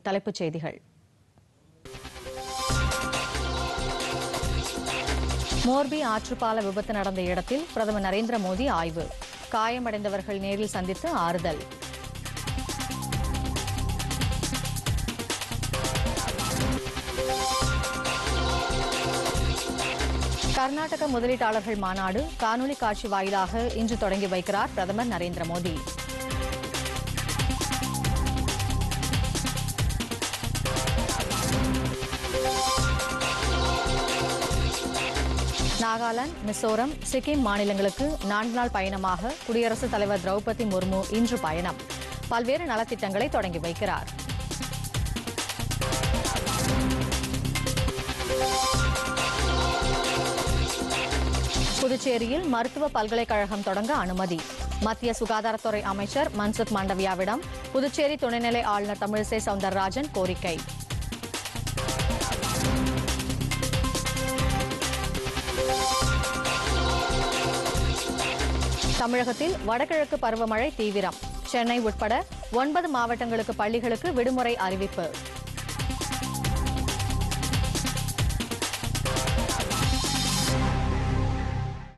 தலைப்புச் செய்திகள் மோர்பி ஆற்றுப்பால விபத்து நடந்த இடத்தில் பிரதமர் நரேந்திர மோடி ஆய்வு காயமடைந்தவர்கள் நேரில் சந்தித்து ஆறுதல் கர்நாடக முதலீட்டாளர்கள் மாநாடு காணொலி காட்சி வாயிலாக இன்று தொடங்கி வைக்கிறார் பிரதமர் நரேந்திர மோடி நாகாலாந்து மிசோரம் சிக்கிம் மாநிலங்களுக்கு நான்கு நாள் பயணமாக குடியரசுத் தலைவர் திரௌபதி முர்மு இன்று பயணம் பல்வேறு நலத்திட்டங்களை தொடங்கி வைக்கிறார் புதுச்சேரியில் மருத்துவ பல்கலைக்கழகம் தொடங்க அனுமதி மத்திய சுகாதாரத்துறை அமைச்சர் மன்சுக் மாண்டவியாவிடம் புதுச்சேரி துணைநிலை ஆளுநர் தமிழிசை சவுந்தரராஜன் கோரிக்கை தமிழகத்தில் வடகிழக்கு பருவமழை தீவிரம் சென்னை உட்பட ஒன்பது மாவட்டங்களுக்கு பள்ளிகளுக்கு விடுமுறை அறிவிப்பு